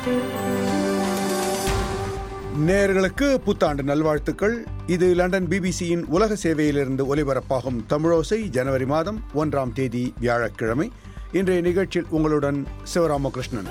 நேயர்களுக்கு புத்தாண்டு நல்வாழ்த்துக்கள் இது லண்டன் பிபிசியின் உலக சேவையிலிருந்து ஒலிபரப்பாகும் தமிழோசை ஜனவரி மாதம் ஒன்றாம் தேதி வியாழக்கிழமை இன்றைய நிகழ்ச்சியில் உங்களுடன் சிவராமகிருஷ்ணன்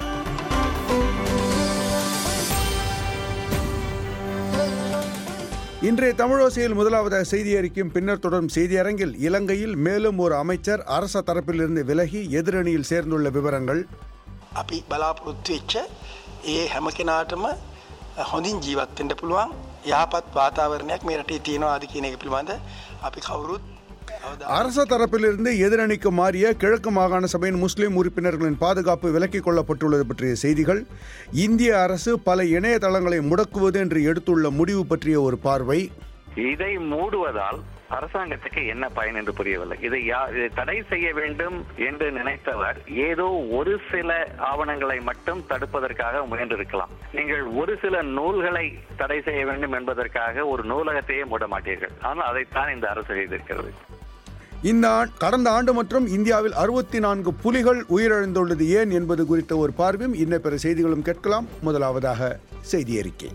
இன்றைய தமிழோசையில் முதலாவதாக செய்தி அறிக்கையும் பின்னர் தொடரும் செய்தி அரங்கில் இலங்கையில் மேலும் ஒரு அமைச்சர் அரச தரப்பிலிருந்து விலகி எதிரணியில் சேர்ந்துள்ள விவரங்கள் අපි බලාපොරොත්තු වෙච්ච ඒ හැම කෙනාටම හොඳින් ජීවත් වෙන්න පුළුවන් යහපත් වාතාවරණයක් මේ රටේ තියෙනවාද කියන එක පිළිබඳ අපි කවුරුත් අවධානය அரச தரப்பிலிருந்து எதிரணிக்கு மாறிய கிழக்கு மாகாண சபையின் முஸ்லிம் உறுப்பினர்களின் பாதுகாப்பு விலக்கிக் கொள்ளப்பட்டுள்ளது பற்றிய செய்திகள் இந்திய அரசு பல இணையதளங்களை முடக்குவது என்று எடுத்துள்ள முடிவு பற்றிய ஒரு பார்வை இதை மூடுவதால் அரசாங்கத்துக்கு என்ன பயன் என்று புரியவில்லை இதை யா- இதை தடை செய்ய வேண்டும் என்று நினைத்தவர் ஏதோ ஒரு சில ஆவணங்களை மட்டும் தடுப்பதற்காக முயன்றிருக்கலாம் நீங்கள் ஒரு சில நூல்களை தடை செய்ய வேண்டும் என்பதற்காக ஒரு நூலகத்தையே மூட மாட்டீர்கள் ஆனால் அதைத்தான் இந்த அரசு செய்திருக்கிறது இந்த ஆண்- கடந்த ஆண்டு மற்றும் இந்தியாவில் அறுபத்தி நான்கு புலிகள் உயிரிழந்துள்ளது ஏன் என்பது குறித்த ஒரு பார்வையும் இன்ன பிற செய்திகளும் கேட்கலாம் முதலாவதாக செய்தி அறிக்கை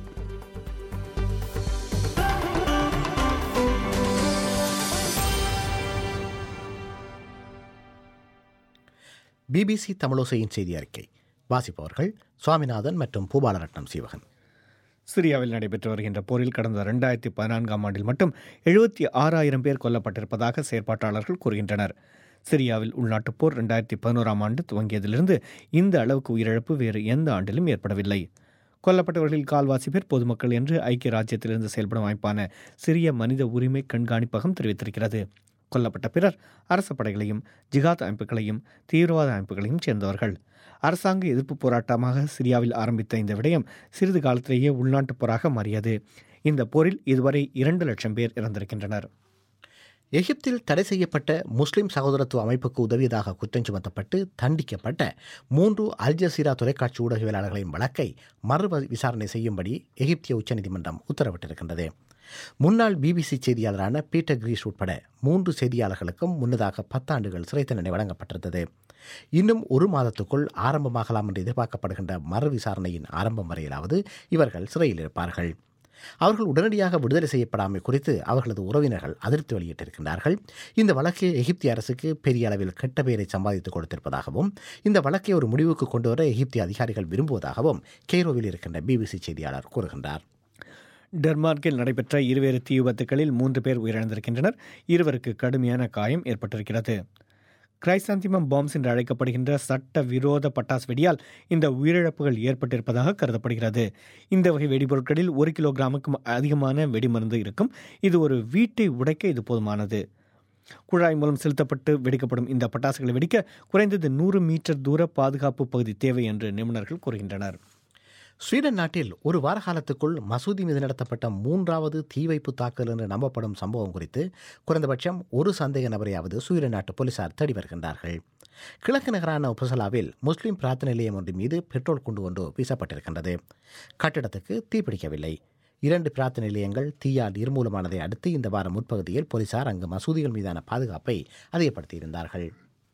பிபிசி தமிழோசையின் செய்தி அறிக்கை வாசிப்பவர்கள் சுவாமிநாதன் மற்றும் பூபாலரட்னம் சீவகன் சிரியாவில் நடைபெற்று வருகின்ற போரில் கடந்த ரெண்டாயிரத்தி பதினான்காம் ஆண்டில் மட்டும் எழுபத்தி ஆறாயிரம் பேர் கொல்லப்பட்டிருப்பதாக செயற்பாட்டாளர்கள் கூறுகின்றனர் சிரியாவில் உள்நாட்டுப் போர் ரெண்டாயிரத்தி பதினோராம் ஆண்டு துவங்கியதிலிருந்து இந்த அளவுக்கு உயிரிழப்பு வேறு எந்த ஆண்டிலும் ஏற்படவில்லை கொல்லப்பட்டவர்களில் கால்வாசி பேர் பொதுமக்கள் என்று ஐக்கிய ராஜ்யத்திலிருந்து செயல்படும் அமைப்பான சிரிய மனித உரிமை கண்காணிப்பகம் தெரிவித்திருக்கிறது கொல்லப்பட்ட பிறர் அரச படைகளையும் ஜிகாத் அமைப்புகளையும் தீவிரவாத அமைப்புகளையும் சேர்ந்தவர்கள் அரசாங்க எதிர்ப்பு போராட்டமாக சிரியாவில் ஆரம்பித்த இந்த விடயம் சிறிது காலத்திலேயே உள்நாட்டுப் போராக மாறியது இந்த போரில் இதுவரை இரண்டு லட்சம் பேர் இறந்திருக்கின்றனர் எகிப்தில் தடை செய்யப்பட்ட முஸ்லிம் சகோதரத்துவ அமைப்புக்கு உதவியதாக குற்றம் சுமத்தப்பட்டு தண்டிக்கப்பட்ட மூன்று அல் ஜசீரா தொலைக்காட்சி ஊடகவியலாளர்களின் வழக்கை மறு விசாரணை செய்யும்படி எகிப்திய உச்சநீதிமன்றம் உத்தரவிட்டிருக்கின்றது முன்னாள் பிபிசி செய்தியாளரான பீட்டர் கிரீஸ் உட்பட மூன்று செய்தியாளர்களுக்கும் முன்னதாக பத்தாண்டுகள் சிறை தண்டனை வழங்கப்பட்டிருந்தது இன்னும் ஒரு மாதத்துக்குள் ஆரம்பமாகலாம் என்று எதிர்பார்க்கப்படுகின்ற மறு விசாரணையின் ஆரம்பம் வரையிலாவது இவர்கள் சிறையில் இருப்பார்கள் அவர்கள் உடனடியாக விடுதலை செய்யப்படாமை குறித்து அவர்களது உறவினர்கள் அதிருப்தி வெளியிட்டிருக்கின்றார்கள் இந்த வழக்கு எகிப்திய அரசுக்கு பெரிய அளவில் கெட்ட பெயரை சம்பாதித்துக் கொடுத்திருப்பதாகவும் இந்த வழக்கை ஒரு முடிவுக்கு கொண்டுவர எகிப்திய அதிகாரிகள் விரும்புவதாகவும் கெய்ரோவில் இருக்கின்ற பிபிசி செய்தியாளர் கூறுகின்றார் டென்மார்க்கில் நடைபெற்ற இருவேறு தீ விபத்துகளில் மூன்று பேர் உயிரிழந்திருக்கின்றனர் இருவருக்கு கடுமையான காயம் ஏற்பட்டிருக்கிறது கிரைசாந்திமம் பாம்ஸ் என்று அழைக்கப்படுகின்ற சட்ட விரோத பட்டாசு வெடியால் இந்த உயிரிழப்புகள் ஏற்பட்டிருப்பதாக கருதப்படுகிறது இந்த வகை வெடிபொருட்களில் ஒரு கிலோகிராமுக்கும் அதிகமான வெடிமருந்து இருக்கும் இது ஒரு வீட்டை உடைக்க இது போதுமானது குழாய் மூலம் செலுத்தப்பட்டு வெடிக்கப்படும் இந்த பட்டாசுகளை வெடிக்க குறைந்தது நூறு மீட்டர் தூர பாதுகாப்பு பகுதி தேவை என்று நிபுணர்கள் கூறுகின்றனர் ஸ்வீடன் நாட்டில் ஒரு வார காலத்துக்குள் மசூதி மீது நடத்தப்பட்ட மூன்றாவது தீ வைப்பு தாக்குதல் என்று நம்பப்படும் சம்பவம் குறித்து குறைந்தபட்சம் ஒரு சந்தேக நபரையாவது ஸ்வீடன் நாட்டு போலீசார் தேடி வருகின்றார்கள் கிழக்கு நகரான உபசலாவில் முஸ்லிம் பிரார்த்தனை நிலையம் ஒன்று மீது பெட்ரோல் குண்டு ஒன்று வீசப்பட்டிருக்கின்றது கட்டிடத்துக்கு தீப்பிடிக்கவில்லை இரண்டு பிரார்த்தனை நிலையங்கள் தீயால் நிர்மூலமானதை அடுத்து இந்த வாரம் முற்பகுதியில் போலீசார் அங்கு மசூதிகள் மீதான பாதுகாப்பை அதிகப்படுத்தியிருந்தார்கள்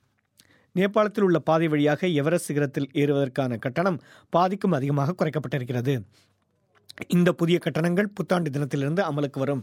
நேபாளத்தில் உள்ள பாதை வழியாக எவரெஸ்ட் சிகரத்தில் ஏறுவதற்கான கட்டணம் பாதிக்கும் அதிகமாக குறைக்கப்பட்டிருக்கிறது இந்த புதிய கட்டணங்கள் புத்தாண்டு தினத்திலிருந்து அமலுக்கு வரும்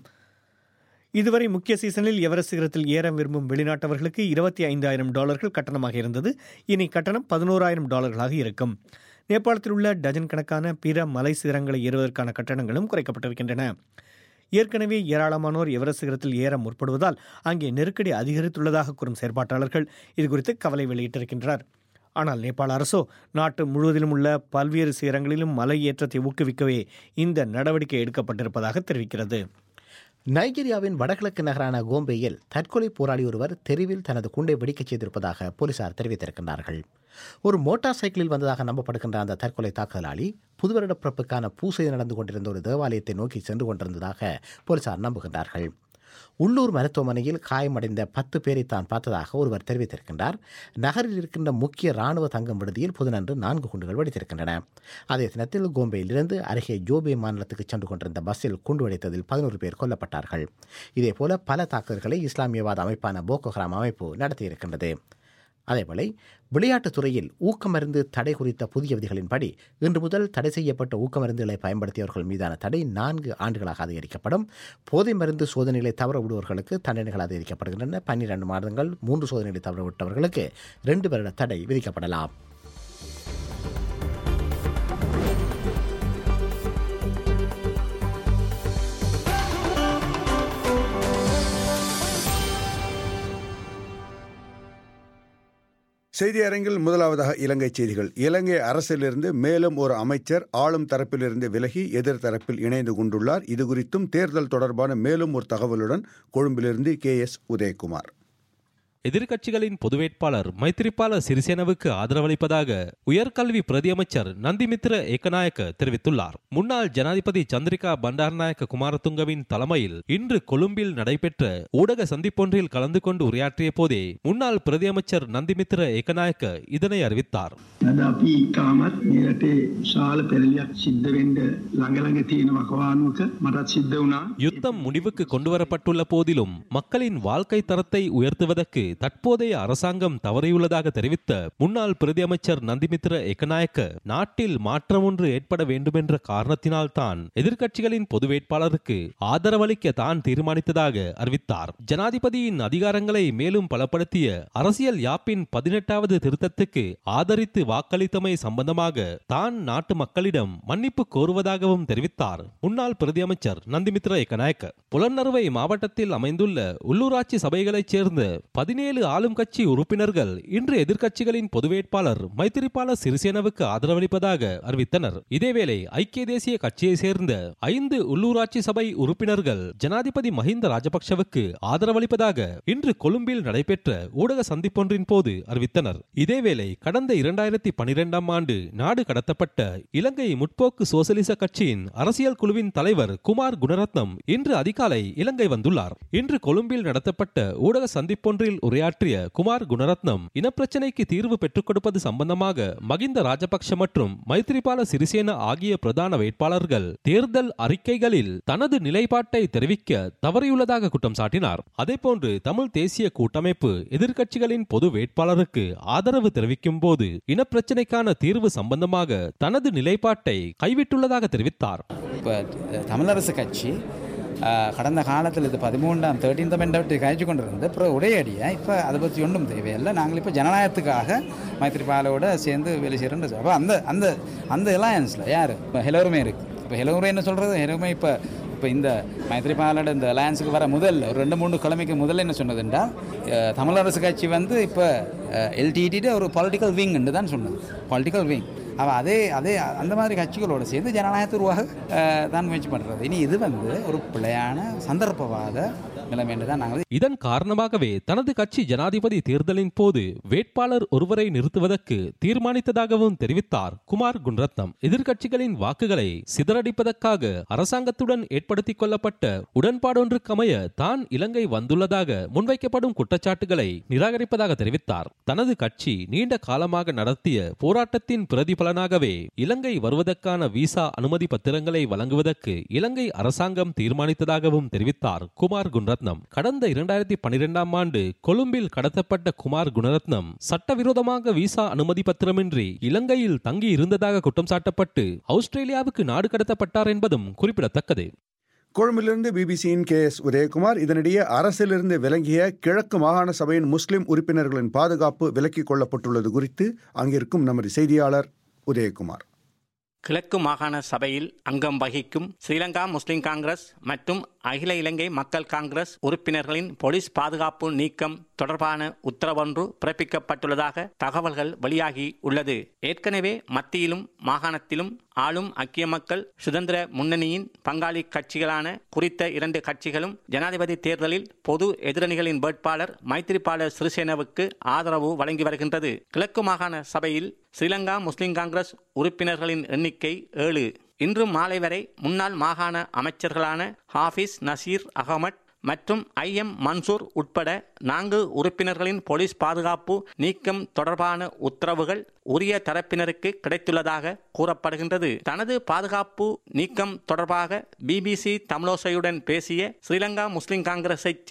இதுவரை முக்கிய சீசனில் எவரெஸ்ட் சிகரத்தில் ஏற விரும்பும் வெளிநாட்டவர்களுக்கு இருபத்தி ஐந்தாயிரம் டாலர்கள் கட்டணமாக இருந்தது இனி கட்டணம் பதினோராயிரம் டாலர்களாக இருக்கும் நேபாளத்தில் உள்ள டஜன் கணக்கான பிற மலை சிகரங்களை ஏறுவதற்கான கட்டணங்களும் குறைக்கப்பட்டிருக்கின்றன ஏற்கனவே ஏராளமானோர் எவரெஸ்ட் சிகரத்தில் ஏற முற்படுவதால் அங்கே நெருக்கடி அதிகரித்துள்ளதாக கூறும் செயற்பாட்டாளர்கள் இதுகுறித்து கவலை வெளியிட்டிருக்கின்றனர் ஆனால் நேபாள அரசோ நாட்டு முழுவதிலும் உள்ள பல்வேறு சிகரங்களிலும் மலை ஏற்றத்தை ஊக்குவிக்கவே இந்த நடவடிக்கை எடுக்கப்பட்டிருப்பதாக தெரிவிக்கிறது நைஜீரியாவின் வடகிழக்கு நகரான கோம்பேயில் தற்கொலை போராளி ஒருவர் தெருவில் தனது குண்டை வெடிக்கச் செய்திருப்பதாக போலீசார் தெரிவித்திருக்கின்றார்கள் ஒரு மோட்டார் சைக்கிளில் வந்ததாக நம்பப்படுகின்ற அந்த தற்கொலை தாக்குதலாளி புதுவருட பிறப்புக்கான பூசை நடந்து கொண்டிருந்த ஒரு தேவாலயத்தை நோக்கி சென்று கொண்டிருந்ததாக போலீசார் நம்புகின்றார்கள் உள்ளூர் மருத்துவமனையில் காயமடைந்த பத்து பேரை தான் பார்த்ததாக ஒருவர் தெரிவித்திருக்கின்றார் நகரில் இருக்கின்ற முக்கிய ராணுவ தங்கும் விடுதியில் புதனன்று நான்கு குண்டுகள் வெடித்திருக்கின்றன அதே தினத்தில் கோம்பையிலிருந்து அருகே ஜோபே மாநிலத்துக்கு சென்று கொண்டிருந்த பஸ்ஸில் குண்டு வெடித்ததில் பதினோரு பேர் கொல்லப்பட்டார்கள் இதேபோல பல தாக்குதல்களை இஸ்லாமியவாத அமைப்பான போகோ ஹராம் அமைப்பு நடத்தியிருக்கின்றது அதேவேளை விளையாட்டுத் துறையில் ஊக்கமருந்து தடை குறித்த புதிய விதிகளின்படி இன்று முதல் தடை செய்யப்பட்ட ஊக்கமருந்துகளை பயன்படுத்தியவர்கள் மீதான தடை நான்கு ஆண்டுகளாக அதிகரிக்கப்படும் போதை மருந்து சோதனைகளை தவற விடுவர்களுக்கு தண்டனைகள் அதிகரிக்கப்படுகின்றன பன்னிரண்டு மாதங்கள் மூன்று சோதனைகளை தவற விட்டவர்களுக்கு ரெண்டு வருட தடை விதிக்கப்படலாம் செய்தி அரங்கில் முதலாவதாக இலங்கை செய்திகள் இலங்கை அரசிலிருந்து மேலும் ஒரு அமைச்சர் ஆளும் தரப்பிலிருந்து விலகி எதிர் தரப்பில் இணைந்து கொண்டுள்ளார் இது குறித்தும் தேர்தல் தொடர்பான மேலும் ஒரு தகவலுடன் கொழும்பிலிருந்து கே எஸ் உதயகுமார் எதிர்க்கட்சிகளின் பொது வேட்பாளர் மைத்திரிபால சிறிசேனவுக்கு ஆதரவளிப்பதாக உயர்கல்வி பிரதியமைச்சர் நந்திமித்ர ஏக்கநாயக்க தெரிவித்துள்ளார் முன்னாள் ஜனாதிபதி சந்திரிகா பண்டாரநாயக்க குமாரதுங்கவின் தலைமையில் இன்று கொழும்பில் நடைபெற்ற ஊடக சந்திப்பொன்றில் கலந்து கொண்டு உரையாற்றிய போதே முன்னாள் பிரதியமைச்சர் நந்திமித்ர ஏக்கநாயக்க இதனை அறிவித்தார் අද අපි තාමත් මේ රටේ ශාල පෙරලියක් සිද්ධ වෙන්න ළඟ ළඟ තියෙන වකවානුවක මටත් සිද්ධ වුණා. யுத்தம் முடிவுக்கு கொண்டுவரப்பட்டுள்ள போதிலும் மக்களின் வாழ்க்கை தரத்தை உயர்த்துவதற்கு தற்போதைய அரசாங்கம் தவறியுள்ளதாக தெரிவித்த முன்னாள் பிரதியமைச்சர் நந்திமித்ர ஏக்கநாயக்க நாட்டில் மாற்றம் ஒன்று ஏற்பட வேண்டுமென்ற காரணத்தினால் தான் எதிர்க்கட்சிகளின் பொது வேட்பாளருக்கு ஆதரவளிக்க தான் தீர்மானித்ததாக அறிவித்தார் ஜனாதிபதியின் அதிகாரங்களை மேலும் பலப்படுத்திய அரசியல் யாப்பின் பதினெட்டாவது திருத்தத்துக்கு ஆதரித்து வாக்களித்தமை சம்பந்தமாக தான் நாட்டு மக்களிடம் மன்னிப்பு கோருவதாகவும் தெரிவித்தார் முன்னாள் பிரதியமைச்சர் நந்திமித்ர ஏக்கநாயக்க புலனறுவை மாவட்டத்தில் அமைந்துள்ள உள்ளூராட்சி சபைகளைச் சேர்ந்த பதினேழு ஆளும் கட்சி உறுப்பினர்கள் இன்று எதிர்க்கட்சிகளின் பொது வேட்பாளர் மைத்திரிபால சிறிசேனவுக்கு ஆதரவளிப்பதாக அறிவித்தனர் இதேவேளை ஐக்கிய தேசிய கட்சியைச் சேர்ந்த ஐந்து உள்ளூராட்சி சபை உறுப்பினர்கள் ஜனாதிபதி மஹிந்த ராஜபக்ஷவுக்கு ஆதரவளிப்பதாக இன்று கொழும்பில் நடைபெற்ற ஊடக சந்திப்பொன்றின் போது அறிவித்தனர் இதேவேளை கடந்த இரண்டாயிரத்தி பனிரெண்டாம் ஆண்டு நாடு கடத்தப்பட்ட இலங்கை முற்போக்கு சோசலிச கட்சியின் அரசியல் குழுவின் தலைவர் குமார் குணரத்னம் இன்று அதிகாலை இலங்கை வந்துள்ளார் இன்று கொழும்பில் நடத்தப்பட்ட ஊடக சந்திப்பொன்றில் உரையாற்றிய குமார் குணரத்னம் இனப்பிரச்சினைக்கு தீர்வு பெற்றுக் கொடுப்பது சம்பந்தமாக மகிந்த ராஜபக்ஷ மற்றும் மைத்திரிபால சிறிசேன ஆகிய பிரதான வேட்பாளர்கள் தேர்தல் அறிக்கைகளில் தனது நிலைப்பாட்டை தெரிவிக்க தவறியுள்ளதாக குற்றம் சாட்டினார் அதேபோன்று தமிழ் தேசிய கூட்டமைப்பு எதிர்க்கட்சிகளின் பொது வேட்பாளருக்கு ஆதரவு தெரிவிக்கும் போது இனப்பிரச்சினைக்கான தீர்வு சம்பந்தமாக தனது நிலைப்பாட்டை கைவிட்டுள்ளதாக தெரிவித்தார் இப்போ தமிழரசு கட்சி அஹ், கடந்த காலத்தில் இது பதிமூன்றாம் தேர்ட்டீன்த் அமெண்டமெண்ட் கழிச்சு கொண்டு இருந்து அப்புறம் உடையடியாக இப்போ அதை பற்றி ஒன்றும் தேவையில்லை நாங்கள் இப்போ ஜனநாயகத்துக்காக மைத்திரிபாலோட சேர்ந்து வேலை செய்கிறோம் அப்போ அந்த அந்த அந்த அலையன்ஸில் யார் இப்போ ஹெலோருமே இருக்குது இப்போ ஹெலோருமே என்ன சொல்கிறது ஹெலோருமே இப்போ இப்போ இந்த மைத்திரிபாலோட இந்த அலையன்ஸுக்கு வர முதல்ல ஒரு ரெண்டு மூணு கிழமைக்கு முதல்ல என்ன சொன்னதுண்டா அஹ், தமிழரசு கட்சி வந்து இப்போ எல்டிடிட ஒரு பொலிட்டிக்கல் விங்ன்னு தான் சொன்னது பொலிட்டிக்கல் விங் அவள் அதே அதே அந்த மாதிரி கட்சிகளோடு சேர்ந்து ஜனநாயகத்தை உருவாக அஹ், தான் முயற்சி பண்ணுறது இனி இது வந்து ஒரு பிழையான சந்தர்ப்பவாத நிலைமைன்னு தான் நாங்கள் இதன் காரணமாகவே தனது கட்சி ஜனாதிபதி தேர்தலின் போது வேட்பாளர் ஒருவரை நிறுத்துவதற்கு தீர்மானித்ததாகவும் தெரிவித்தார் குமார் குண்ரத்னம் எதிர்க்கட்சிகளின் வாக்குகளை சிதறடிப்பதற்காக அரசாங்கத்துடன் ஏற்படுத்திக் கொள்ளப்பட்ட உடன்பாடொன்றுக்கமைய தான் இலங்கை வந்துள்ளதாக முன்வைக்கப்படும் குற்றச்சாட்டுகளை நிராகரிப்பதாக தெரிவித்தார் தனது கட்சி நீண்ட காலமாக நடத்திய போராட்டத்தின் பிரதிபலனாகவே இலங்கை வருவதற்கான விசா அனுமதி பத்திரங்களை வழங்குவதற்கு இலங்கை அரசாங்கம் தீர்மானித்ததாகவும் தெரிவித்தார் குமார் குணரத்னம் கடந்த இரண்டாயிரத்தி பனிரெண்டாம் ஆண்டு கொழும்பில் கடத்தப்பட்ட குமார் குணரத்னம் சட்டவிரோதமாக விசா அனுமதி பத்திரமின்றி இலங்கையில் தங்கி இருந்ததாக குற்றம் சாட்டப்பட்டு ஆஸ்திரேலியாவுக்கு நாடு கடத்தப்பட்டார் என்பதும் குறிப்பிடத்தக்கது கொழும்பிலிருந்து பிபிசியின் கே எஸ் உதயகுமார் இதனிடையே அரசிலிருந்து விலகிய கிழக்கு மாகாண சபையின் முஸ்லிம் உறுப்பினர்களின் பாதுகாப்பு விலக்கிக் கொள்ளப்பட்டுள்ளது குறித்து அங்கிருக்கும் நமது செய்தியாளர் உதயகுமார் கிழக்கு மாகாண சபையில் அங்கம் வகிக்கும் ஸ்ரீலங்கா முஸ்லிம் காங்கிரஸ் மற்றும் அகில இலங்கை மக்கள் காங்கிரஸ் உறுப்பினர்களின் போலீஸ் பாதுகாப்பு நீக்கம் தொடர்பான உத்தரவொன்று பிறப்பிக்கப்பட்டுள்ளதாக தகவல்கள் வெளியாகி உள்ளது ஏற்கனவே மத்தியிலும் மாகாணத்திலும் ஆளும் ஐக்கிய மக்கள் சுதந்திர முன்னணியின் பங்காளி கட்சிகளான குறித்த இரண்டு கட்சிகளும் ஜனாதிபதி தேர்தலில் பொது எதிரணிகளின் வேட்பாளர் மைத்திரிபால சிறிசேனவுக்கு ஆதரவு வழங்கி வருகின்றது கிழக்கு மாகாண சபையில் ஸ்ரீலங்கா முஸ்லிம் காங்கிரஸ் உறுப்பினர்களின் எண்ணிக்கை ஏழு இன்று மாலை வரை முன்னாள் மாகாண அமைச்சர்களான ஹாஃபிஸ் நசீர் அகமட் மற்றும் ஐ எம் மன்சூர் உட்பட நான்கு உறுப்பினர்களின் போலீஸ் பாதுகாப்பு நீக்கம் தொடர்பான உத்தரவுகள் உரிய தரப்பினருக்கு கிடைத்துள்ளதாக கூறப்படுகின்றது தனது பாதுகாப்பு நீக்கம் தொடர்பாக பிபிசி தமிழோசையுடன் பேசிய ஸ்ரீலங்கா முஸ்லிம் காங்கிரஸைச் சேர்ந்த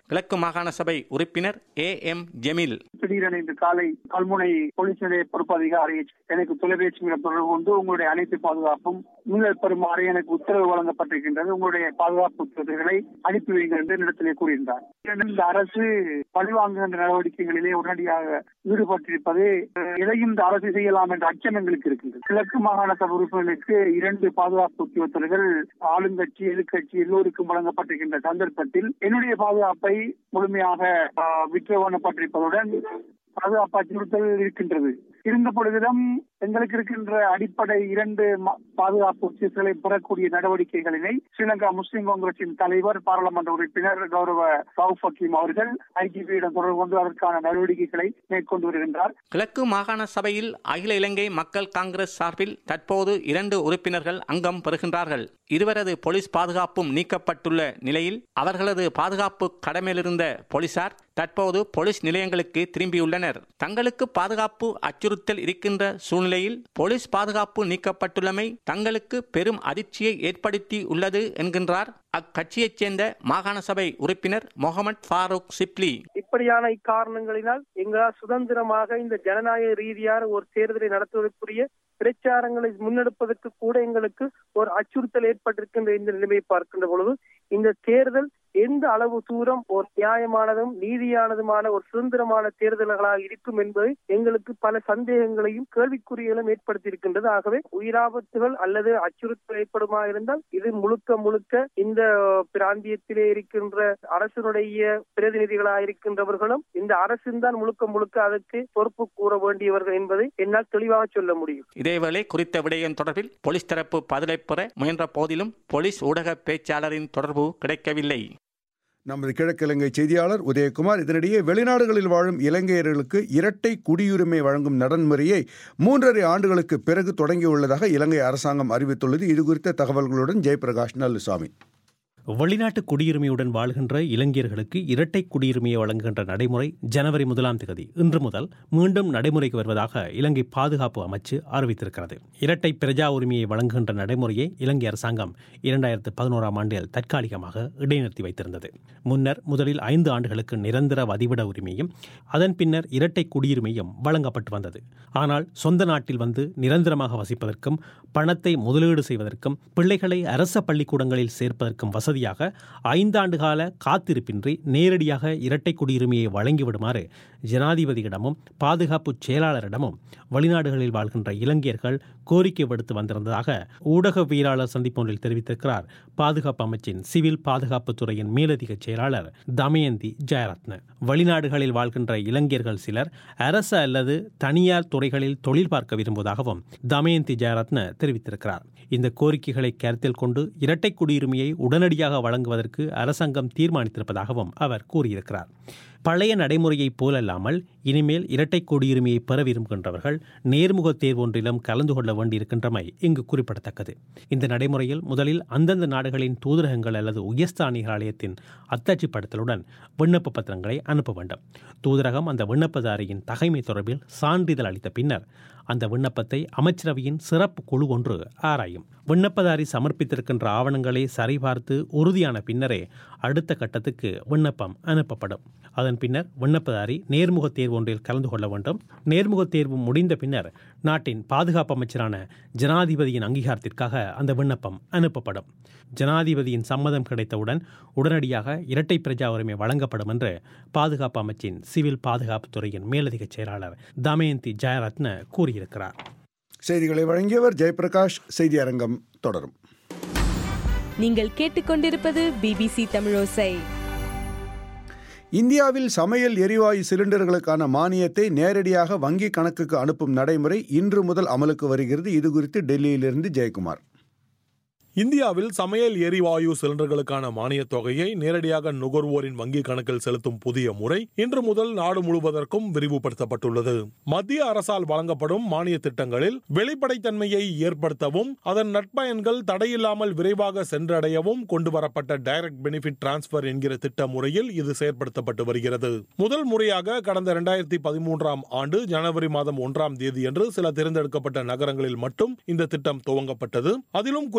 கிழக்கு மாகாண சபை உறுப்பினர் ஏ எம் ஜெமில் திடீரென இன்று காலை கல்முனை போலீஸ் நிலைய பொறுப்பு அதிகாரி எனக்கு தொலைபேசி மூலம் தொடர்பு கொண்டு உங்களுடைய அனைத்து பாதுகாப்பும் நீங்கள் பெறுமாறு எனக்கு உத்தரவு வழங்கப்பட்டிருக்கின்றது உங்களுடைய பாதுகாப்பு உத்தரவுகளை அனுப்பி வைங்கள் என்று இடத்திலே கூறியிருந்தார் இந்த அரசு பழிவாங்குகின்ற நடவடிக்கைகளிலே உடனடியாக ஈடுபட்டிருப்பது அஹ், எதையும் இந்த அரசு செய்யலாம் என்ற அச்சம் எங்களுக்கு இருக்கின்றது கிழக்கு மாகாண சபை உறுப்பினர்களுக்கு இரண்டு பாதுகாப்பு உத்தியோகத்தர்கள் ஆளுங்கட்சி எதிர்கட்சி எல்லோருக்கும் வழங்கப்பட்டிருக்கின்ற சந்தர்ப்பத்தில் என்னுடைய பாதுகாப்பை முழுமையாக ஆஹ், விற்றுவனப்பட்டிருப்பதுடன் பாதுகாப்பு அச்சுறுத்தல் இருக்கின்றது இருந்த பொழுதிலும் எங்களுக்கு இருக்கின்ற அடிப்படை இரண்டு ம- பாதுகாப்பு உச்சங்களை பெறக்கூடிய நடவடிக்கைகளினை ஸ்ரீலங்கா முஸ்லிம் காங்கிரசின் தலைவர் பாராளுமன்ற உறுப்பினர் கௌரவ ரவுப் ஹக்கீம் அவர்கள் ஐஜிபியிடம் தொடர்பு கொண்டு அதற்கான நடவடிக்கைகளை மேற்கொண்டு வருகின்றார் கிழக்கு மாகாண சபையில் அகில இலங்கை மக்கள் காங்கிரஸ் சார்பில் தற்போது இரண்டு உறுப்பினர்கள் அங்கம் பெறுகின்றார்கள் இருவரது போலீஸ் பாதுகாப்பும் நீக்கப்பட்டுள்ள நிலையில் அவர்களது பாதுகாப்பு கடமையிலிருந்த போலீசார் தற்போது போலீஸ் நிலையங்களுக்கு திரும்பியுள்ளனர் தங்களுக்கு பாதுகாப்பு அச்சுறுத்தல் இருக்கின்ற சூழ்நிலையில் போலீஸ் பாதுகாப்பு நீக்கப்பட்டுள்ளமை தங்களுக்கு பெரும் அதிர்ச்சியை ஏற்படுத்தி உள்ளது என்கின்றார் அக்கட்சியைச் சேர்ந்த மாகாண சபை உறுப்பினர் முகமது ஃபாரூக் சிப்லி இப்படியான இக்காரணங்களினால் எங்களால் சுதந்திரமாக இந்த ஜனநாயக ரீதியான ஒரு தேர்தலை நடத்துவதற்குரிய பிரச்சாரங்களை முன்னெடுப்பதற்கு கூட எங்களுக்கு ஒரு அச்சுறுத்தல் ஏற்பட்டிருக்கின்ற இந்த நிலைமையை பார்க்கின்ற பொழுது இந்த தேர்தல் எந்த அளவு தூரம் ஒரு நியாயமானதும் நீதியானதுமான ஒரு சுதந்திரமான தேர்தல்களாக இருக்கும் என்பது எங்களுக்கு பல சந்தேகங்களையும் கேள்விக்குறிகளும் ஏற்படுத்தியிருக்கின்றது ஆகவே உயிராபத்துகள் அல்லது அச்சுறுத்தல் ஏற்படுமா இருந்தால் இது முழுக்க முழுக்க இந்த பிராந்தியத்திலே இருக்கின்ற அரசினுடைய பிரதிநிதிகளாக இருக்கின்றவர்களும் இந்த அரசின் தான் முழுக்க முழுக்க அதற்கு பொறுப்பு கூற வேண்டியவர்கள் என்பதை என்னால் தெளிவாக சொல்ல முடியும் இதேவேளை குறித்த விடயம் தொடர்பில் போலீஸ் தரப்பு பதிலை பெற முயன்ற போதிலும் போலீஸ் ஊடக பேச்சாளரின் தொடர்பு கிடைக்கவில்லை நமது கிழக்கிழங்கை செய்தியாளர் உதயகுமார் இதனிடையே வெளிநாடுகளில் வாழும் இலங்கையர்களுக்கு இரட்டை குடியுரிமை வழங்கும் நடைமுறையை மூன்றரை ஆண்டுகளுக்கு பிறகு தொடங்கியுள்ளதாக இலங்கை அரசாங்கம் அறிவித்துள்ளது இது குறித்த தகவல்களுடன் ஜெயபிரகாஷ் நல்லுசாமி வெளிநாட்டு குடியுரிமையுடன் வாழ்கின்ற இலங்கையர்களுக்கு இரட்டை குடியுரிமையை வழங்குகின்ற நடைமுறை ஜனவரி முதலாம் தேதி இன்று முதல் மீண்டும் நடைமுறைக்கு வருவதாக இலங்கை பாதுகாப்பு அமைச்சு அறிவித்திருக்கிறது இரட்டை பிரஜா உரிமையை வழங்குகின்ற நடைமுறையை இலங்கை அரசாங்கம் இரண்டாயிரத்து பதினோராம் ஆண்டில் தற்காலிகமாக இடைநிறுத்தி வைத்திருந்தது முன்னர் முதலில் ஐந்து ஆண்டுகளுக்கு நிரந்தர வதிவிட உரிமையும் அதன் பின்னர் இரட்டை குடியுரிமையும் வழங்கப்பட்டு வந்தது ஆனால் சொந்த நாட்டில் வந்து நிரந்தரமாக வசிப்பதற்கும் பணத்தை முதலீடு செய்வதற்கும் பிள்ளைகளை அரச பள்ளிக்கூடங்களில் சேர்ப்பதற்கும் வசதியாக ஐந்தாண்டு கால காத்திருப்பின்றி நேரடியாக இரட்டை குடியுரிமையை வழங்கிவிடுமாறு ஜனாதிபதியிடமும் பாதுகாப்பு செயலாளரிடமும் வெளிநாடுகளில் வாழ்கின்ற இலங்கையர்கள் கோரிக்கை விடுத்து வந்திருந்ததாக ஊடகவியலாளர் சந்திப்பொன்றில் தெரிவித்திருக்கிறார் பாதுகாப்பு அமைச்சின் சிவில் பாதுகாப்பு துறையின் மேலதிக செயலாளர் தமயந்தி ஜெயரத்ன வெளிநாடுகளில் வாழ்கின்ற இலங்கையர்கள் சிலர் அரசு அல்லது தனியார் துறைகளில் தொழில் பார்க்க விரும்புவதாகவும் தமயந்தி ஜெயரத்ன தெரிவித்திருக்கிறார் இந்த கோரிக்கைகளை கருத்தில் கொண்டு இரட்டை குடியுரிமையை உடனடியாக வழங்குவதற்கு அரசாங்கம் தீர்மானித்திருப்பதாகவும் அவர் கூறியிருக்கிறார் பழைய நடைமுறையைப் போலல்லாமல் இனிமேல் இரட்டை குடியுரிமையை பெற விரும்புகின்றவர்கள் நேர்முக தேர்வொன்றிலும் கலந்து கொள்ள வேண்டியிருக்கின்றமை இங்கு குறிப்பிடத்தக்கது இந்த நடைமுறையில் முதலில் அந்தந்த நாடுகளின் தூதரகங்கள் அல்லது உயர்ஸ்தானிகர் ஆலயத்தின் அத்தாட்சிப்படுத்தலுடன் விண்ணப்ப பத்திரங்களை அனுப்ப வேண்டும் தூதரகம் அந்த விண்ணப்பதாரியின் தகைமை தொடர்பில் சான்றிதழ் அளித்த பின்னர் அந்த விண்ணப்பத்தை அமைச்சரவையின் சிறப்பு குழு ஒன்று ஆராயும் விண்ணப்பதாரி சமர்ப்பித்திருக்கின்ற ஆவணங்களை சரிபார்த்து உறுதியான பின்னரே அடுத்த கட்டத்துக்கு விண்ணப்பம் அனுப்பப்படும் அதன் பின்னர் விண்ணப்பதாரி நேர்முக தேர்வு ஒன்றில் கலந்து கொள்ள வேண்டும் நேர்முக தேர்வு முடிந்த பின்னர் நாட்டின் பாதுகாப்பு அமைச்சரான ஜனாதிபதியின் அங்கீகாரத்திற்காக அந்த விண்ணப்பம் அனுப்பப்படும் ஜனாதிபதியின் சம்மதம் கிடைத்தவுடன் உடனடியாக இரட்டை பிரஜா உரிமை வழங்கப்படும் என்று பாதுகாப்பு அமைச்சின் சிவில் பாதுகாப்பு துறையின் மேலதிக செயலாளர் தமயந்தி ஜெயரத்ன கூறியிருக்கிறார் செய்திகளை வழங்கியவர் ஜெயபிரகாஷ் செய்தி அரங்கம் தொடரும் நீங்கள் கேட்டுக்கொண்டிருப்பது பிபிசி தமிழோசை இந்தியாவில் சமையல் எரிவாயு சிலிண்டர்களுக்கான மானியத்தை நேரடியாக வங்கி கணக்குக்கு அனுப்பும் நடைமுறை இன்று முதல் அமலுக்கு வருகிறது இது குறித்து டெல்லியிலிருந்து ஜெயக்குமார் இந்தியாவில் சமையல் எரிவாயு சிலிண்டர்களுக்கான மானியத் தொகையை நேரடியாக நுகர்வோரின் வங்கி கணக்கில் செலுத்தும் புதிய முறை இன்று முதல் நாடு முழுவதற்கும் விரிவுபடுத்தப்பட்டுள்ளது மத்திய அரசால் வழங்கப்படும் மானிய திட்டங்களில் வெளிப்படைத்தன்மையை ஏற்படுத்தவும் அதன் நட்பயன்கள் தடையில்லாமல் விரைவாக சென்றடையவும் கொண்டுவரப்பட்ட டைரக்ட் பெனிஃபிட் டிரான்ஸ்பர் என்கிற திட்ட முறையில் இது செயற்படுத்தப்பட்டு வருகிறது முதல் முறையாக கடந்த இரண்டாயிரத்தி பதிமூன்றாம் ஆண்டு ஜனவரி மாதம் ஒன்றாம் தேதியன்று சில தேர்ந்தெடுக்கப்பட்ட நகரங்களில் மட்டும் இந்த திட்டம் துவங்கப்பட்டது அதிலும் குறிப்பாக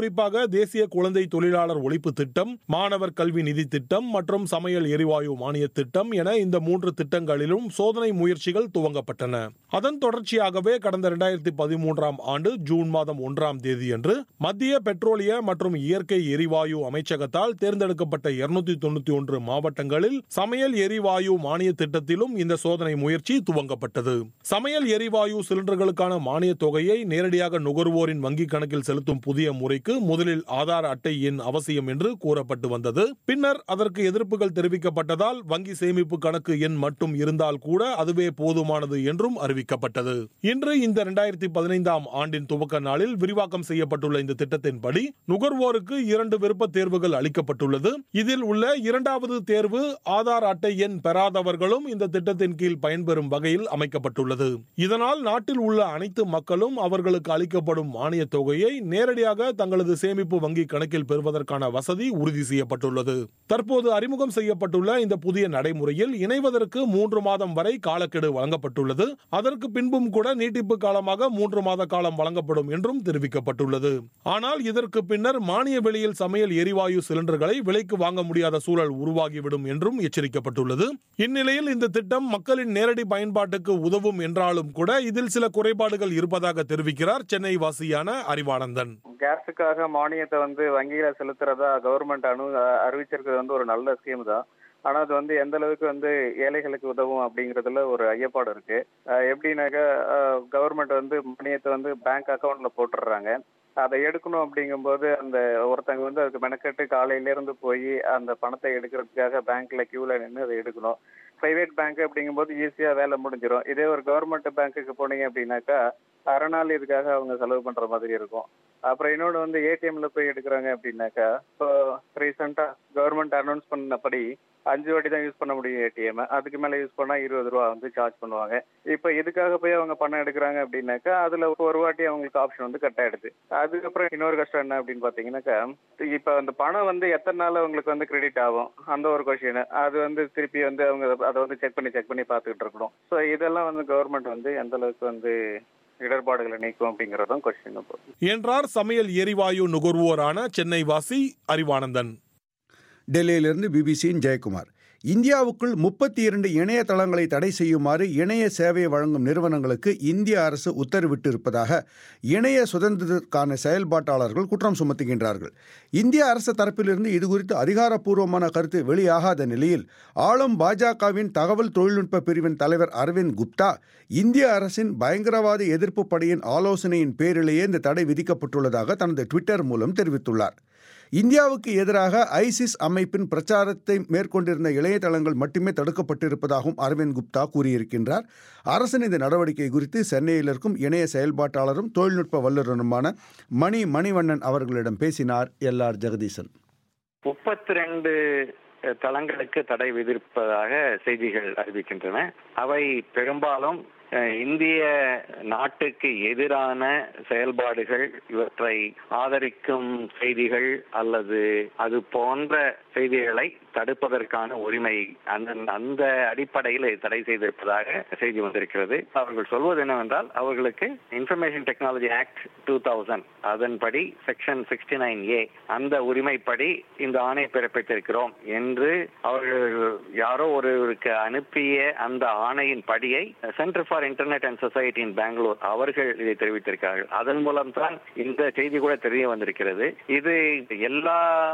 தேசிய குழந்தை தொழிலாளர் ஒழிப்பு திட்டம் மாணவர் கல்வி நிதி திட்டம் மற்றும் சமையல் எரிவாயு மானிய திட்டம் என இந்த மூன்று திட்டங்களிலும் சோதனை முயற்சிகள் துவங்கப்பட்டன அதன் தொடர்ச்சியாகவே கடந்த இரண்டாயிரத்தி பதிமூன்றாம் ஆண்டு ஜூன் மாதம் ஒன்றாம் தேதியன்று மத்திய பெட்ரோலிய மற்றும் இயற்கை எரிவாயு அமைச்சகத்தால் தேர்ந்தெடுக்கப்பட்ட இருநூத்தி தொண்ணூத்தி ஒன்று மாவட்டங்களில் சமையல் எரிவாயு மானிய திட்டத்திலும் இந்த சோதனை முயற்சி துவங்கப்பட்டது சமையல் எரிவாயு சிலிண்டர்களுக்கான மானிய தொகையை நேரடியாக நுகர்வோரின் வங்கிக் கணக்கில் செலுத்தும் புதிய முறைக்கு முதலில் ஆதார் அட்டை எண் அவசியம் என்று கூறப்பட்டு வந்தது பின்னர் அதற்கு எதிர்ப்புகள் தெரிவிக்கப்பட்டதால் வங்கி சேமிப்பு கணக்கு எண் மட்டும் இருந்தால் கூட அதுவே போதுமானது என்றும் அறிவிக்கப்பட்டது இன்று இந்த இரண்டாயிரத்தி பதினைந்தாம் ஆண்டின் துவக்க நாளில் விரிவாக்கம் செய்யப்பட்டுள்ள இந்த திட்டத்தின்படி நுகர்வோருக்கு இரண்டு விருப்ப தேர்வுகள் அளிக்கப்பட்டுள்ளது இதில் உள்ள இரண்டாவது தேர்வு ஆதார் அட்டை எண் பெறாதவர்களும் இந்த திட்டத்தின் கீழ் பயன்பெறும் வகையில் அமைக்கப்பட்டுள்ளது இதனால் நாட்டில் உள்ள அனைத்து மக்களும் அவர்களுக்கு அளிக்கப்படும் மானிய தொகையை நேரடியாக தங்களது சேமிப்பு வங்கி கணக்கில் பெறுவதற்கான வசதி உறுதி செய்யப்பட்டுள்ளது தற்போது அறிமுகம் செய்யப்பட்டுள்ள இந்த புதிய நடைமுறையில் இணைவதற்கு மூன்று மாதம் வரை காலக்கெடு வழங்கப்பட்டுள்ளது அதற்கு பின்பும் கூட நீட்டிப்பு காலமாக மூன்று மாத காலம் வழங்கப்படும் என்றும் தெரிவிக்கப்பட்டுள்ளது ஆனால் இதற்கு பின்னர் மானிய விலையில் சமையல் எரிவாயு சிலிண்டர்களை விலைக்கு வாங்க முடியாத சூழல் உருவாகிவிடும் என்றும் எச்சரிக்கப்பட்டுள்ளது இந்நிலையில் இந்த திட்டம் மக்களின் நேரடி பயன்பாட்டுக்கு உதவும் என்றாலும் கூட இதில் சில குறைபாடுகள் இருப்பதாக தெரிவிக்கிறார் சென்னை வாசியான அறிவானந்தன் கேஸுக்காக மானியத்தை வந்து வங்கியில செலுத்துறதா கவர்மெண்ட் அனு அறிவிச்சிருக்கிறது வந்து ஒரு நல்ல ஸ்கீம் தான் ஆனா அது வந்து எந்த அளவுக்கு வந்து ஏழைகளுக்கு உதவும் அப்படிங்கறதுல ஒரு ஐயப்பாடு இருக்கு அஹ் எப்படின்னாக்கா கவர்மெண்ட் வந்து மானியத்தை வந்து பேங்க் அக்கவுண்ட்ல போட்டுடுறாங்க அதை எடுக்கணும் அப்படிங்கும்போது அந்த ஒருத்தங்க வந்து அதுக்கு மெனக்கெட்டு காலையில இருந்து போய் அந்த பணத்தை எடுக்கிறதுக்காக பேங்க்ல கியூல நின்று அதை எடுக்கணும் பிரைவேட் பேங்க் அப்படிங்கும்போது ஈஸியா வேலை முடிஞ்சிடும் இதே ஒரு கவர்மெண்ட் பேங்க்குக்கு போனீங்க அப்படின்னாக்கா அரை நாள் இதுக்காக அவங்க செலவு பண்ற மாதிரி இருக்கும் அப்புறம் இன்னொன்று வந்து ஏடிஎம்ல போய் எடுக்கிறாங்க அப்படின்னாக்கா இப்போ ரீசெண்டா கவர்மெண்ட் அனௌன்ஸ் பண்ணபடி அஞ்சு வாட்டி தான் யூஸ் பண்ண முடியும் ஏடிஎம் அதுக்கு மேல யூஸ் பண்ணா இருபது ரூபா வந்து சார்ஜ் பண்ணுவாங்க இப்போ இதுக்காக போய் அவங்க பணம் எடுக்கிறாங்க அப்படின்னாக்கா அதுல ஒரு வாட்டி அவங்களுக்கு ஆப்ஷன் வந்து கட் ஆயிடுது அதுக்கப்புறம் இன்னொரு கஷ்டம் என்ன அப்படின்னு பாத்தீங்கன்னாக்கா இப்போ அந்த பணம் வந்து எத்தனை நாள் அவங்களுக்கு வந்து கிரெடிட் ஆகும் அந்த ஒரு கொஸ்டின் அது வந்து திருப்பி வந்து அவங்க அதை வந்து செக் பண்ணி செக் பண்ணி பார்த்துக்கிட்டு இருக்கணும் ஸோ இதெல்லாம் வந்து கவர்மெண்ட் வந்து எந்த அளவுக்கு வந்து இடர்பாடுகளை நீக்கும் அப்படிங்கறதும் கொஸ்டின் என்றார் சமையல் எரிவாயு நுகர்வோரான சென்னை வாசி அறிவானந்தன் டெல்லியிலிருந்து பிபிசியின் ஜெயக்குமார் இந்தியாவுக்குள் முப்பத்தி இரண்டு இணையதளங்களை தடை செய்யுமாறு இணைய சேவை வழங்கும் நிறுவனங்களுக்கு இந்திய அரசு உத்தரவிட்டு இருப்பதாக இணைய சுதந்திரத்திற்கான செயல்பாட்டாளர்கள் குற்றம் சுமத்துகின்றார்கள் இந்திய அரசு தரப்பிலிருந்து இதுகுறித்து அதிகாரப்பூர்வமான கருத்து வெளியாகாத நிலையில் ஆளும் பாஜகவின் தகவல் தொழில்நுட்ப பிரிவின் தலைவர் அரவிந்த் குப்தா இந்திய அரசின் பயங்கரவாத எதிர்ப்பு படையின் ஆலோசனையின் பேரிலேயே இந்த தடை விதிக்கப்பட்டுள்ளதாக தனது ட்விட்டர் மூலம் தெரிவித்துள்ளார் இந்தியாவுக்கு எதிராக ஐசிஸ் அமைப்பின் பிரச்சாரத்தை மேற்கொண்டிருந்த இணையதளங்கள் மட்டுமே தடுக்கப்பட்டிருப்பதாகவும் அரவிந்த் குப்தா கூறியிருக்கின்றார் அரசின் இந்த நடவடிக்கை குறித்து சென்னையில் இருக்கும் இணைய செயல்பாட்டாளரும் தொழில்நுட்ப வல்லுநருமான மணி மணிவண்ணன் அவர்களிடம் பேசினார் எல் ஆர் ஜெகதீசன் முப்பத்தி ரெண்டு தளங்களுக்கு தடை விதிப்பதாக செய்திகள் அறிவிக்கின்றன அவை பெரும்பாலும் இந்திய நாட்டுக்கு எதிரான செயல்பாடுகள் இவற்றை ஆதரிக்கும் செய்திகள் அல்லது அது போன்ற செய்திகளை தடுப்பதற்கான உரிமை அந்த அந்த அடிப்படையில் தடை செய்திருப்பதாக செய்தி வந்திருக்கிறது அவர்கள் சொல்வது என்னவென்றால் அவர்களுக்கு information technology act two thousand அதன்படி செக்ஷன் சிக்ஸ்டி நைன் ஏ அந்த உரிமைப்படி இந்த ஆணை பிறப்பித்திருக்கிறோம் என்று அவர்கள் யாரோ ஒருவருக்கு அனுப்பிய அந்த ஆணையின் படியை centre for internet and society in Bangalore அவர்கள் இதை தெரிவித்திருக்கிறார்கள் அதன் மூலம் தான் இந்த செய்தி கூட தெரிய வந்திருக்கிறது இது எல்லா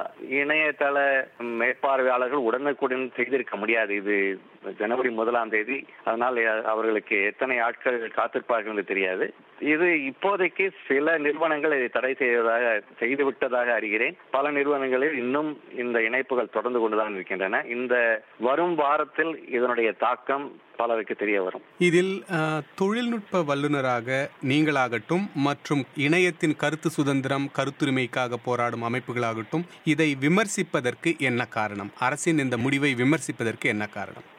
இணையதள மேற்பார்வையாளர்கள் உடனுக்குடன் செய்திருக்க முடியாது இது ஜனவரி முதலாம் தேதி அதனால் அவர்களுக்கு எத்தனை ஆட்கள் காத்திருப்பார்கள் என்று தெரியாது இது இப்போதைக்கு சில நிறுவனங்கள் இதை தடை செய்வதாக செய்துவிட்டதாக அறிகிறேன் பல நிறுவனங்களில் இன்னும் இந்த இணைப்புகள் தொடர்ந்து கொண்டுதான் இருக்கின்றன இந்த வரும் வாரத்தில் இதனுடைய தாக்கம் பலருக்கு தெரிய வரும் இதில் தொழில்நுட்ப வல்லுநராக நீங்களாகட்டும் மற்றும் இணையத்தின் கருத்து சுதந்திரம் கருத்துரிமைக்காக போராடும் அமைப்புகளாகட்டும் இதை விமர்சிப்பதற்கு என்ன காரணம் அரசின் இந்த முடிவை விமர்சிப்பதற்கு என்ன காரணம்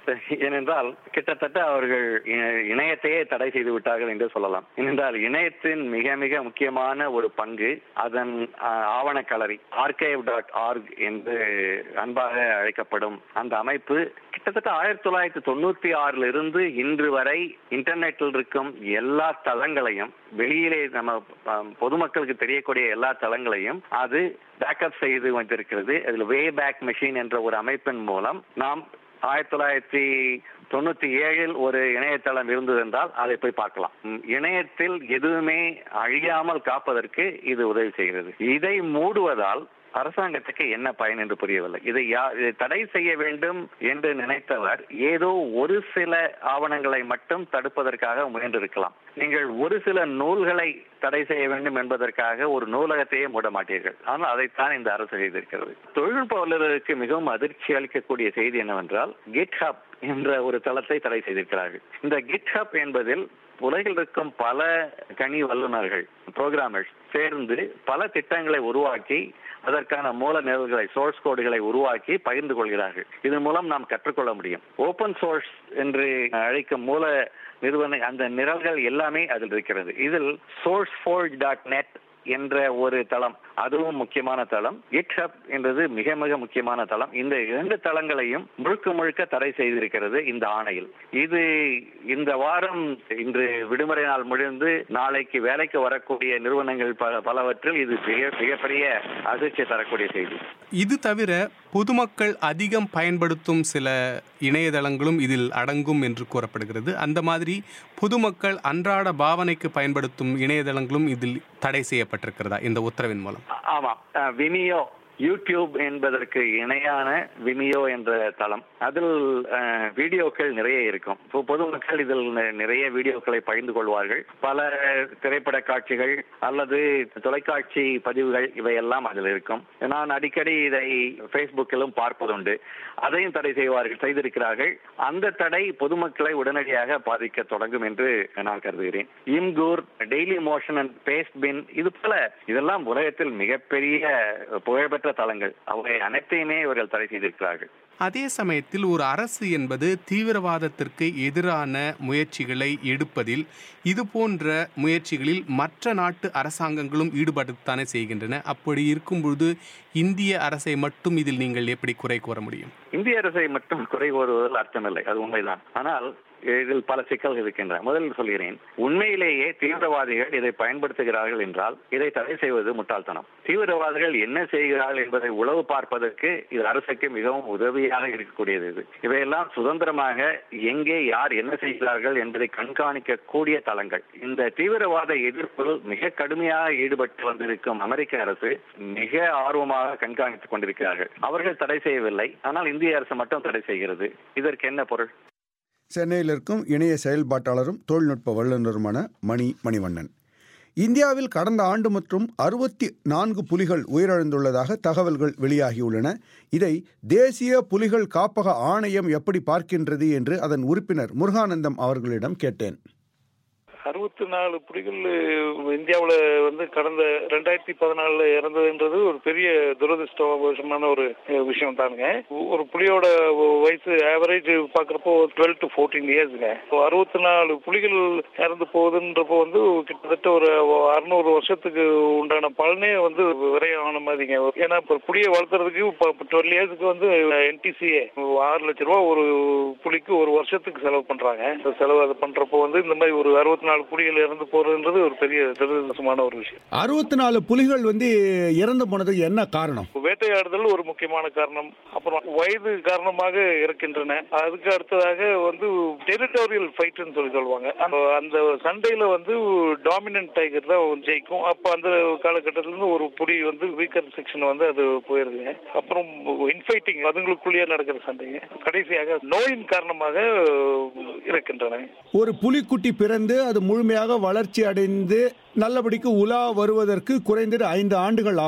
ஏனென்றால் கிட்டத்தட்ட அவர்கள் இ- இணையத்தையே தடை செய்து விட்டார்கள் என்று சொல்லலாம் ஏனென்றால் இணையத்தின் மிக மிக முக்கியமான ஒரு பங்கு அதன் அஹ், ஆவணக்களரி ஆர்கைவ் டாட் ஆர்க் என்று அன்பாக அழைக்கப்படும் அந்த அமைப்பு கிட்டத்தட்ட ஆயிரத்தி தொள்ளாயிரத்தி தொண்ணூத்தி ஆறுல இருந்து இன்று வரை இன்டர்நெட்டில் இருக்கும் எல்லா தளங்களையும் வெளியிலே நம்ம அஹ், பொதுமக்களுக்கு தெரியக்கூடிய எல்லா தளங்களையும் அது பேக்கப் செய்து வைத்திருக்கிறது அதில் வே பேக் மெஷின் என்ற ஒரு அமைப்பின் மூலம் நாம் ஆயிரத்தி தொள்ளாயிரத்தி தொண்ணூத்தி ஏழில் ஒரு இணையதளம் இருந்தது என்றால் அதை போய் பார்க்கலாம் ம், இணையத்தில் எதுவுமே அழியாமல் காப்பதற்கு இது உதவி செய்கிறது இதை மூடுவதால் அரசாங்கத்துக்கு என்ன பயன் என்று புரியவில்லை இதை யா- இதை தடை செய்ய வேண்டும் என்று நினைத்தவர் ஏதோ ஒரு சில ஆவணங்களை மட்டும் தடுப்பதற்காக முயன்றிருக்கலாம் நீங்கள் ஒரு சில நூல்களை தடை செய்ய வேண்டும் என்பதற்காக ஒரு நூலகத்தையே மூட மாட்டீர்கள் ஆனால் அதைத்தான் இந்த அரசு செய்திருக்கிறது தொழில்நுட்ப வல்லுநருக்கு மிகவும் அதிர்ச்சி அளிக்கக்கூடிய செய்தி என்னவென்றால் GitHub என்ற ஒரு தளத்தை தடை செய்திருக்கிறார்கள் இந்த GitHub என்பதில் உலகில் இருக்கும் பல கணி வல்லுநர்கள் புரோகிராமர்ஸ் சேர்ந்து பல திட்டங்களை உருவாக்கி அதற்கான மூல நிரல்களை சோர்ஸ் கோடுகளை உருவாக்கி பகிர்ந்து கொள்கிறார்கள் இதன் மூலம் நாம் கற்றுக்கொள்ள முடியும் ஓபன் சோர்ஸ் என்று அழைக்கும் மூல நிறுவன அந்த நிரல்கள் எல்லாமே அதில் இருக்கிறது இதில் சோர்ஸ் ஃபோர்ஜ் டாட் நெட் என்ற ஒரு தளம் அதுவும் முக்கியமான தளம் GitHub என்றது மிக மிக முக்கியமான தளம் இந்த இரண்டு தளங்களையும் முழுக்க முழுக்க தடை செய்திருக்கிறது இந்த ஆணையில் இது இந்த வாரம் இன்று விடுமுறை நாள் முடிந்து நாளைக்கு வேலைக்கு வரக்கூடிய நிறுவனங்கள் பல பலவற்றில் இது மிக மிகப்பெரிய அதிர்ச்சி தரக்கூடிய செய்தி இது தவிர பொதுமக்கள் அதிகம் பயன்படுத்தும் சில இணையதளங்களும் இதில் அடங்கும் என்று கூறப்படுகிறது அந்த மாதிரி பொதுமக்கள் அன்றாட பாவனைக்கு பயன்படுத்தும் இணையதளங்களும் இதில் தடை செய்யப்பட்டிருக்கிறதா இந்த உத்தரவின் மூலம் ஆமா அஹ், விமியோ யூடியூப் என்பதற்கு இணையான விமியோ என்ற தளம் அதில் அஹ், வீடியோக்கள் நிறைய இருக்கும் இப்போ பொதுமக்கள் இதில் நி- நிறைய வீடியோக்களை பகிர்ந்து கொள்வார்கள் பல திரைப்பட காட்சிகள் அல்லது தொலைக்காட்சி பதிவுகள் இவையெல்லாம் அதில் இருக்கும் நான் அடிக்கடி இதை ஃபேஸ்புக்கிலும் பார்ப்பதுண்டு அதையும் தடை செய்வார்கள் செய்திருக்கிறார்கள் அந்த தடை பொதுமக்களை உடனடியாக பாதிக்க தொடங்கும் என்று நான் கருதுகிறேன் Imgur Dailymotion and Pastebin இது போல இதெல்லாம் உலகத்தில் மிகப்பெரிய புகழ்பெற்ற தளங்கள் அவை அனைத்தையுமே இவர்கள் தடை செய்திருக்கிறார்கள் அதே சமயத்தில் ஒரு அரசு என்பது தீவிரவாதத்திற்கு எதிரான முயற்சிகளை எடுப்பதில் இது போன்ற முயற்சிகளில் மற்ற நாட்டு அரசாங்கங்களும் ஈடுபட்டுத்தானே செய்கின்றன அப்படி இருக்கும் பொழுது இந்திய அரசை மட்டும் இதில் நீங்கள் எப்படி குறை கூற முடியும் இந்திய அரசை மட்டும் குறை கூறுவதில் அர்த்தமில்லை அது உண்மைதான் ஆனால் இதில் பல சிக்கல்கள் இருக்கின்றன முதலில் சொல்கிறேன் உண்மையிலேயே தீவிரவாதிகள் இதை பயன்படுத்துகிறார்கள் என்றால் இதை தடை செய்வது முட்டாள்தனம் தீவிரவாதிகள் என்ன செய்கிறார்கள் என்பதை உளவு பார்ப்பதற்கு இது அரசுக்கு மிகவும் உதவியாக இருக்கக்கூடியது இது இவையெல்லாம் சுதந்திரமாக எங்கே யார் என்ன செய்கிறார்கள் என்பதை கண்காணிக்க கூடிய தளங்கள் இந்த தீவிரவாத எதிர்ப்பில் மிக கடுமையாக ஈடுபட்டு வந்திருக்கும் அமெரிக்க அரசு மிக ஆர்வமாக கண்காணித்துக் கொண்டிருக்கிறார்கள் அவர்கள் தடை செய்யவில்லை ஆனால் இந்திய அரசு மட்டும் தடை செய்கிறது இதற்கு என்ன பொருள் சென்னையில் இருக்கும் இணைய செயல்பாட்டாளரும் தொழில்நுட்ப வல்லுநருமான மணி மணிவண்ணன் இந்தியாவில் கடந்த ஆண்டு மற்றும் அறுபத்தி நான்கு புலிகள் உயிரிழந்துள்ளதாக தகவல்கள் வெளியாகியுள்ளன இதை தேசிய புலிகள் காப்பக ஆணையம் எப்படி பார்க்கின்றது என்று அதன் உறுப்பினர் முருகானந்தம் அவர்களிடம் கேட்டேன் அறுபத்தி நாலு புலிகள் இந்தியாவில் வந்து கடந்த ரெண்டாயிரத்தி பதினாலுல இறந்ததுன்றது ஒரு பெரிய துரதிருஷ்டவசமான ஒரு விஷயம் தானுங்க ஒரு புலியோட வயசு ஆவரேஜ் பார்க்குறப்போ டுவெல் டு ஃபோர்டீன் இயர்ஸ்ங்க அறுபத்தி நாலு புலிகள் இறந்து போகுதுன்றப்போ வந்து கிட்டத்தட்ட ஒரு அறுநூறு வருஷத்துக்கு உண்டான பலனே வந்து விரையான மாதிரிங்க ஏன்னா இப்போ புலியை வளர்த்துறதுக்கு இப்போ டுவெல் இயர்ஸ்க்கு வந்து என்டிசிஏ ஆறு லட்ச ரூபா ஒரு புலிக்கு ஒரு வருஷத்துக்கு செலவு பண்றாங்க இந்த செலவு அது பண்றப்போ வந்து இந்த மாதிரி ஒரு அறுபத்தி நாலு புலிகள் இறந்து போறதுன்றது ஒரு பெரிய துரதிருஷ்டமான ஒரு விஷயம் அறுபத்தி நாலு புலிகள் வந்து இறந்து போனதுக்கு என்ன காரணம் வேட்டையாடுதல் ஒரு முக்கியமான காரணம் அப்புறம் வயது காரணமாக இருக்கின்றன அதுக்கு அடுத்ததாக வந்து டெரிட்டோரியல் ஃபைட்னு சொல்லி சொல்லுவாங்க அந்த அந்த சண்டையில வந்து டாமினன்ட் டைகர் தான் ஜெயிக்கும் அப்ப அந்த காலகட்டத்துல இருந்து ஒரு புலி வந்து வீக்கர் செக்ஷன் வந்து அது போயிருதுங்க அப்புறம் இன்ஃபைட்டிங் அதுங்களுக்குள்ளேயே நடக்கிற சண்டைங்க கடைசியாக நோயின் காரணமாக இருக்கின்றன ஒரு புலிக்குட்டி பிறந்து அது முழுமையாக வளர்ச்சி அடைந்து நல்லபடிக்கு உலா வருவதற்கு குறைந்தது ஐந்து ஆண்டுகள் ஆகும்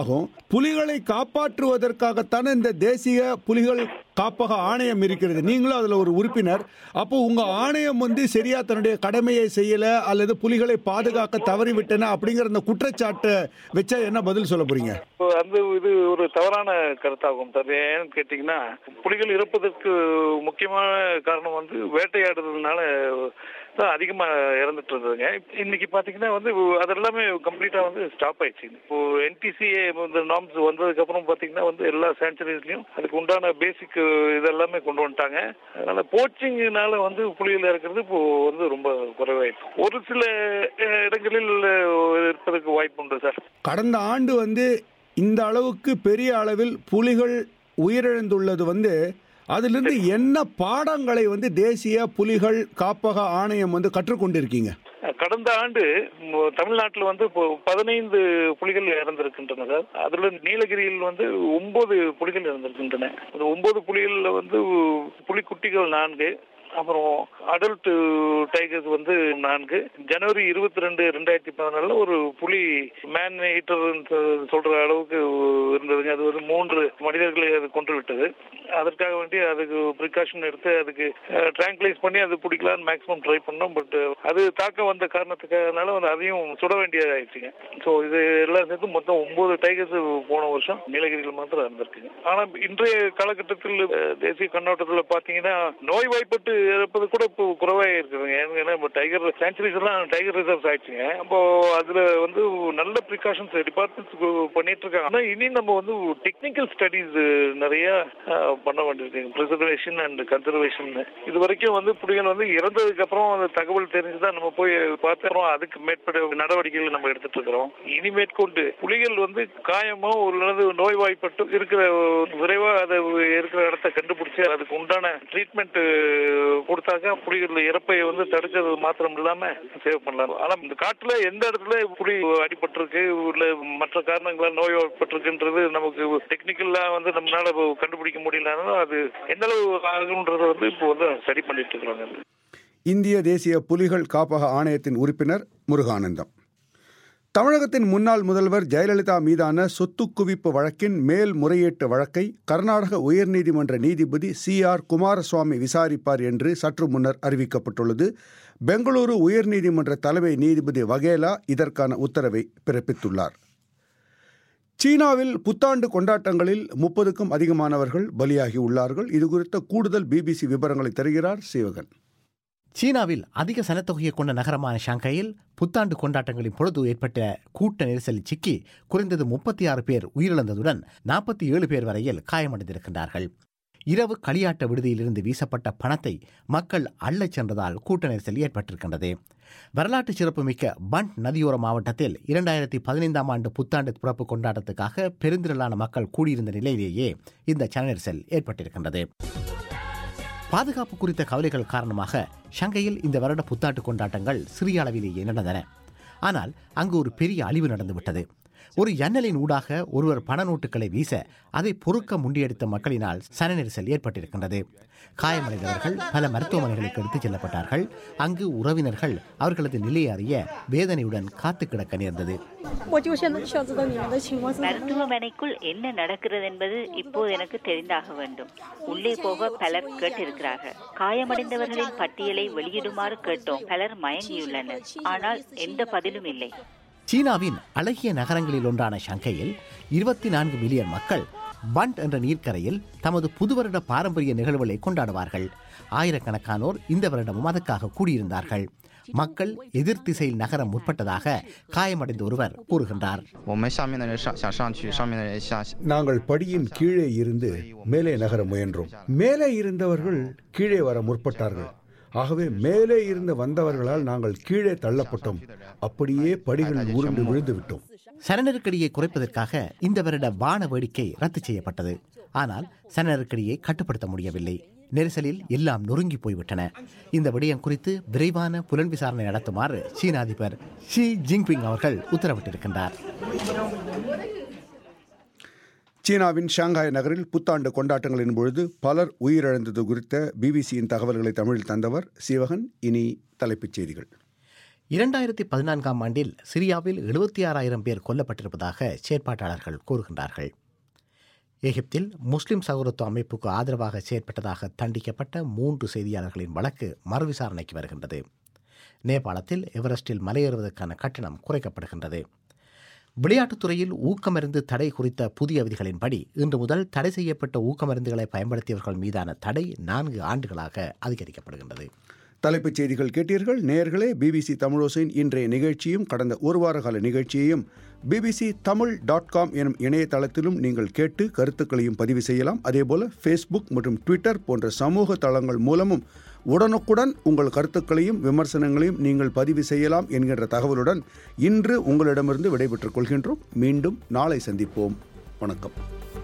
புலிகளை காப்பாற்றுவதற்காகத்தானே இந்த தேசிய புலிகள் காப்பக ஆணையம் இருக்கிறது நீங்களும் அதில் ஒரு உறுப்பினர் அப்போ உங்க ஆணையம் வந்து சரியா தன்னுடைய கடமையை செய்யல அல்லது புலிகளை பாதுகாக்க தவறிவிட்டன அப்படிங்கிற அந்த குற்றச்சாட்டை வச்சா என்ன பதில் சொல்ல போறீங்க இப்போ அந்த இது ஒரு தவறான கருத்தாகும் சார் ஏன்னு கேட்டீங்கன்னா புலிகள் இறப்பதற்கு முக்கியமான காரணம் வந்து வேட்டையாடுறதுனால தான் அதிகமா இறந்துட்டு இருந்ததுங்க இன்னைக்கு பாத்தீங்கன்னா வந்து அது எல்லாமே கம்ப்ளீட்டா வந்து ஸ்டாப் ஆயிடுச்சு இப்போ என்டிசிஏ இந்த நார்ம்ஸ் வந்ததுக்கு அப்புறம் பாத்தீங்கன்னா வந்து எல்லா சாங்சுரிஸ்லயும் அதுக்கு உண்டான பேசிக் இதெல்லாமே கொண்டு வந்துட்டாங்க அதனால போச்சிங்னால வந்து புலிகள் இறக்குறது இப்போ வந்து ரொம்ப குறைவாயிடுச்சு ஒரு சில அஹ், இடங்களில் இருப்பதற்கு வாய்ப்பு உண்டு சார் கடந்த ஆண்டு வந்து இந்த அளவுக்கு பெரிய அளவில் புலிகள் உயிரிழந்துள்ளது வந்து அதிலிருந்து என்ன பாடங்களை வந்து தேசிய புலிகள் காப்பக ஆணையம் வந்து கற்றுக்கொண்டிருக்கீங்க கடந்த ஆண்டு ம- தமிழ்நாட்டுல வந்து இப்போ பதினைந்து புலிகள் இறந்திருக்கின்றன சார் அதுல நீலகிரியில் வந்து ஒன்பது புலிகள் இறந்திருக்கின்றன அந்த ஒன்பது புலிகள்ல வந்து புலிக்குட்டிகள் நான்கு அப்புறம் அடல்ட் டைகர்ஸ் வந்து நான்கு ஜனவரி இருபத்தி ரெண்டு ரெண்டாயிரத்தி பதினாலுல ஒரு புலி மேன் ஈட்டர் சொல்ற அளவுக்கு இருந்ததுங்க அது ஒரு மூன்று மனிதர்களை அது கொன்று விட்டது அதற்காக வேண்டி அதுக்கு ப்ரிகாஷன் எடுத்து அதுக்கு ட்ராங்குலைஸ் பண்ணி அது பிடிக்கலான்னு மேக்ஸிமம் ட்ரை பண்ணோம் பட் அது தாக்க வந்த காரணத்துக்காகனால வந்து அதையும் சுட வேண்டியதாயிடுச்சுங்க ஸோ இது எல்லாம் சேர்த்து மொத்தம் ஒன்பது டைகர்ஸ் போன வருஷம் நீலகிரியில் மாத்திரம் இருந்திருக்குங்க ஆனா இன்றைய காலகட்டத்தில் அஹ், தேசிய கண்ணோட்டத்தில் பார்த்தீங்கன்னா நோய் வாய்ப்பட்டு இறப்பது கூட இப்போ குறைவாக இருக்குதுங்க ஏன்னா இப்போ டைகர் சான்ச்சுரிஸ் எல்லாம் டைகர் ரிசர்வ்ஸ் ஆயிடுச்சுங்க அப்போ அதுல வந்து நல்ல ப்ரிகாஷன்ஸ் டிபார்ட்மெண்ட்ஸ் பண்ணிட்டு இருக்காங்க ஆனா இனி நம்ம வந்து டெக்னிக்கல் ஸ்டடீஸ் நிறைய அஹ், பண்ண வேண்டியிருக்கு ப்ரிசர்வேஷன் அண்ட் கன்சர்வேஷன் இது வரைக்கும் வந்து புலிகள் வந்து இறந்ததுக்கு அப்புறம் அந்த தகவல் தெரிஞ்சுதான் நம்ம போய் பார்த்தோம் அதுக்கு மேற்பட்ட நடவடிக்கைகள் நம்ம எடுத்துட்டு இருக்கிறோம் இனி மேற்கொண்டு புலிகள் வந்து காயமோ அல்லது நோய்வாய்ப்பட்டு இருக்கிற விரைவா அதை இருக்கிற இடத்த கண்டுபிடிச்சு அதுக்கு உண்டான ட்ரீட்மெண்ட் கொடுத்தாக்க புலிகள் இறப்பை வந்து தடுக்கிறது மாத்திரம் இல்லாம சேவ் பண்ணலாம் ஆனா இந்த காட்டுல எந்த இடத்துல புலி அடிபட்டிருக்கு இல்ல மற்ற காரணங்களால் நோய்வாய்ப்பட்டிருக்குன்றது நமக்கு டெக்னிக்கலா வந்து நம்மளால கண்டுபிடிக்க முடியலனாலும் அது எந்த அளவு ஆகுன்றத வந்து இப்போ வந்து சரி பண்ணிட்டு இருக்கிறாங்க இந்திய தேசிய புலிகள் காப்பக ஆணையத்தின் உறுப்பினர் முருகானந்தம் தமிழகத்தின் முன்னாள் முதல்வர் ஜெயலலிதா மீதான சொத்து குவிப்பு வழக்கின் மேல் முறையீட்டு வழக்கை கர்நாடக உயர்நீதிமன்ற நீதிபதி சி ஆர் குமாரசுவாமி விசாரிப்பார் என்று சற்று முன்னர் அறிவிக்கப்பட்டுள்ளது பெங்களூரு உயர்நீதிமன்ற தலைமை நீதிபதி வகேலா இதற்கான உத்தரவை பிறப்பித்துள்ளார் சீனாவில் புத்தாண்டு கொண்டாட்டங்களில் முப்பதுக்கும் அதிகமானவர்கள் பலியாகி உள்ளார்கள் இது குறித்த கூடுதல் பிபிசி விவரங்களை தருகிறார் சிவகன் சீனாவில் அதிக சனத்தொகையை கொண்ட நகரமான ஷாங்காயில் புத்தாண்டு கொண்டாட்டங்களின் பொழுது ஏற்பட்ட கூட்ட நெரிசலில் சிக்கி குறைந்தது முப்பத்தி ஆறு பேர் உயிரிழந்ததுடன் நாற்பத்தி ஏழு பேர் வரையில் காயமடைந்திருக்கின்றார்கள் இரவு களியாட்ட விடுதியிலிருந்து வீசப்பட்ட பணத்தை மக்கள் அள்ளச் சென்றதால் கூட்ட நெரிசல் ஏற்பட்டிருக்கின்றது வரலாற்று சிறப்புமிக்க பண்ட் நதியோர மாவட்டத்தில் இரண்டாயிரத்தி பதினைந்தாம் ஆண்டு புத்தாண்டு பிறப்பு கொண்டாட்டத்துக்காக பெருந்திரளான மக்கள் கூடியிருந்த நிலையிலேயே இந்த சன நெரிசல் ஏற்பட்டிருக்கின்றது பாதுகாப்பு குறித்த கவலைகள் காரணமாக ஷங்கையில் இந்த வருட புத்தாட்டு கொண்டாட்டங்கள் சிறிய அளவிலேயே நடந்தன ஆனால் அங்கு ஒரு பெரிய அழிவு நடந்துவிட்டது ஒரு ஜன்னலின் ஊடாக ஒருவர் பண நோட்டுகளை வீச அதை பொறுக்க முண்டியடித்த மக்களினால் சன நெரிசல் ஏற்பட்டிருக்கின்றது காயமடைந்தவர்கள் பல மருத்துவமனைகளுக்கு எடுத்துச் செல்லப்பட்டார்கள் அங்கு உறவினர்கள் அவர்களது நிலையை அறிய வேதனையுடன் காத்து கிடக்க நேர்ந்தது 我就现在想知道你们的情况是怎么样。 மருத்துவமனைக்குள் என்ன நடக்கிறது என்பது இப்போது எனக்கு தெரிந்தாக வேண்டும் உள்ளே போக பலர் கேட்டிருக்கிறார்கள் காயமடைந்தவர்களின் பட்டியலை வெளியிடுமாறு கேட்டோம் பலர் மயங்கியுள்ளனர் ஆனால் எந்த பதிலும் இல்லை சீனாவின் அழகிய நகரங்களில் ஒன்றான ஷங்கையில் இருபத்தி நான்கு மில்லியன் மக்கள் பண்ட் என்ற நீர்க்கரையில் தமது புது வருட பாரம்பரிய நிகழ்வுகளை கொண்டாடுவார்கள் ஆயிரக்கணக்கானோர் இந்த வருடமும் அதற்காக கூடியிருந்தார்கள் மக்கள் எதிர் திசையில் நகர முற்பட்டதாக காயமடைந்த ஒருவர் கூறுகின்றார் 我们下面的人上想上去，上面的人下。 நாங்கள் படியின் கீழே இருந்து மேலே நகர முயன்றோம் மேலே இருந்தவர்கள் கீழே வர முற்பட்டார்கள் ஆகவே மேலே இருந்து வந்தவர்களால் நாங்கள் கீழே தள்ளப்பட்டோம் அப்படியே படிகளில் உருண்டு விழுந்து விட்டோம் சன நெருக்கடியை குறைப்பதற்காக இந்த வருட வான வேடிக்கை ரத்து செய்யப்பட்டது ஆனால் சன நெருக்கடியை கட்டுப்படுத்த முடியவில்லை நெரிசலில் எல்லாம் நொறுங்கி போய்விட்டன இந்த விடயம் குறித்து விரைவான புலன் விசாரணை நடத்துமாறு சீன அதிபர் ஷி ஜின்பிங் அவர்கள் உத்தரவிட்டிருக்கின்றார் சீனாவின் ஷாங்காய் நகரில் புத்தாண்டு கொண்டாட்டங்களின் பொழுது பலர் உயிரிழந்தது குறித்த பிபிசியின் தகவல்களை தமிழில் தந்தவர் சிவகன் இனி தலைப்புச் செய்திகள் இரண்டாயிரத்தி பதினான்காம் ஆண்டில் சிரியாவில் எழுபத்தி ஆறாயிரம் பேர் கொல்லப்பட்டிருப்பதாக செயற்பாட்டாளர்கள் கூறுகின்றார்கள் எகிப்தில் முஸ்லிம் சகோதரத்துவ அமைப்புக்கு ஆதரவாக செயற்பட்டதாக தண்டிக்கப்பட்ட மூன்று செய்தியாளர்களின் வழக்கு மறுவிசாரணைக்கு வருகின்றது நேபாளத்தில் எவரெஸ்டில் மலையேறுவதற்கான கட்டணம் குறைக்கப்படுகின்றது விளையாட்டுத் துறையில் ஊக்கமருந்து தடை குறித்த புதிய விதிகளின்படி இன்று முதல் தடை செய்யப்பட்ட ஊக்கமருந்துகளை பயன்படுத்தியவர்கள் மீதான தடை நான்கு ஆண்டுகளாக அதிகரிக்கப்படுகின்றது தலைப்புச் செய்திகள் கேட்டீர்கள் நேயர்களே பிபிசி தமிழோசையின் இன்றைய நிகழ்ச்சியும் கடந்த ஒரு வார கால நிகழ்ச்சியையும் பிபிசி தமிழ் டாட் காம் எனும் இணையதளத்திலும் நீங்கள் கேட்டு கருத்துக்களையும் பதிவு செய்யலாம் அதேபோல ஃபேஸ்புக் மற்றும் ட்விட்டர் போன்ற சமூக தளங்கள் மூலமும் உடனுக்குடன் உங்கள் கருத்துக்களையும் விமர்சனங்களையும் நீங்கள் பதிவு செய்யலாம் என்கின்ற தகவலுடன் இன்று உங்களிடமிருந்து விடைபெற்றுக் கொள்கின்றோம் மீண்டும் நாளை சந்திப்போம் வணக்கம்